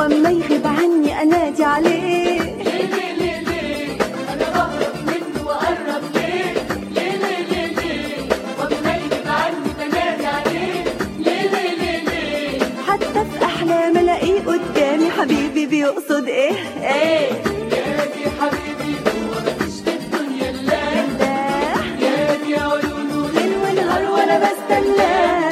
واما يغيب عني انادي عليه ليه ليه ليه ليه انا بهرب منه واقرب ليه ليه ليه ليه ليه واما يغيب عني بنادي عليه ليه ليه ليه ليه حتى في احلام الاقيه قدامي حبيبي بيقصد ايه ايه يا دي حبيبي هو مفيش في الدنيا الا الله يا دي عيونه ليل ونهار وانا بستناه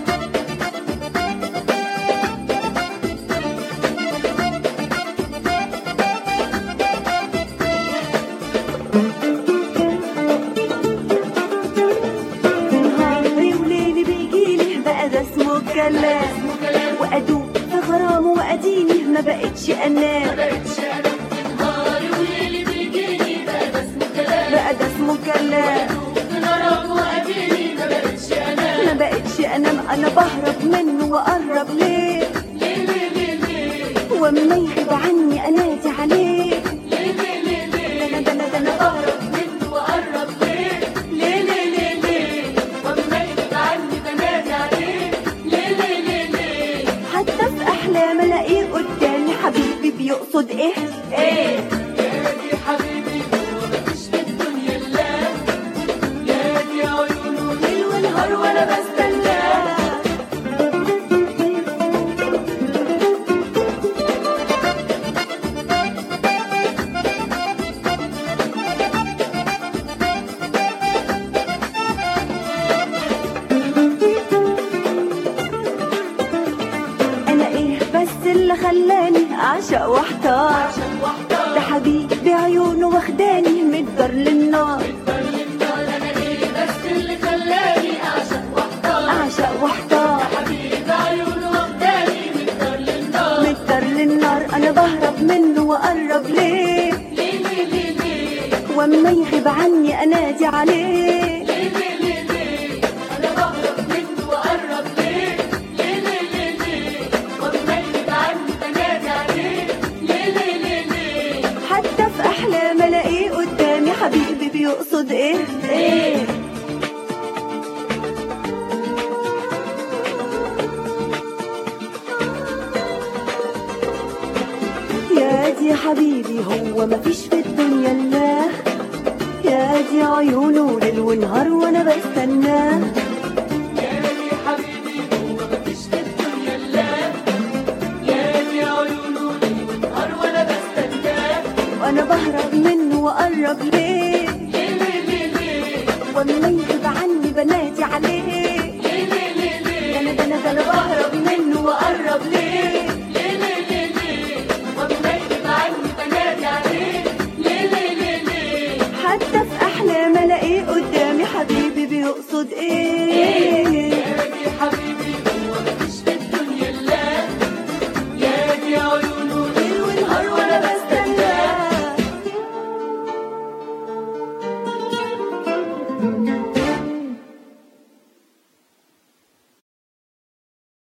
نهاري وليلي بيجيلي بقى ده اسمه الكلام وادوب في غرامه واديني ما بقتش انام بقتش انا نهاري وليلي بيجيني بقى ده اسمه كلام بقى ده اسمه كلام نهارك وقابلني ما بقتش انا ما بقتش انام انا بهرب منه واقرب ليه ليه ليه ليه ليه واما يغيب عني انادي عليه ليه ليه ليه ليه انا ده انا ده انا بهرب بهرب منه واقرب ليه ليه ليه ليه ليه واما يغيب عني بنادي عليه ليه ليه ليه ليه حتى في احلام الاقيه قدامي حبيبي بيقصد ايه ايه يا دي حبيبي هو مفيش في الدنيا الا يا دي عيونه ليل ونهار وانا بستناه انا ايه بس اللي خلاني اعشق واحتار عشان واحدة ده حبيبي عيونه واخداني من الدار للنار النار انا ايه بس اللي خلاني اعشق واحدة اعشق واحتار حبيب عيونه واخداني من الدار للنار من الدار للنار انا بهرب منه واقرب ليه ليه ليه ليه ليه واما يغيب عني انادي عليه ليه ليه ليه ليه انا بهرب منه واقرب ليه ليه ليه ليه ليه واما يغيب عني بنادي عليه ليه ليه ليه ليه حتى في احلام الاقيه قدامي حبيبي بيقصد ايه ايه يا دي حبيبي هو مفيش في الدنيا الا يا دي عيونه ليل ونهار وانا بستناه يا دي حبيبي هو مفيش في الدنيا الا يا دي عيونه ليل ونهار وانا بستناه وانا بهرب منه واقرب ليه ليه ليه ليه ليه واما يغيب عني بنادي عليه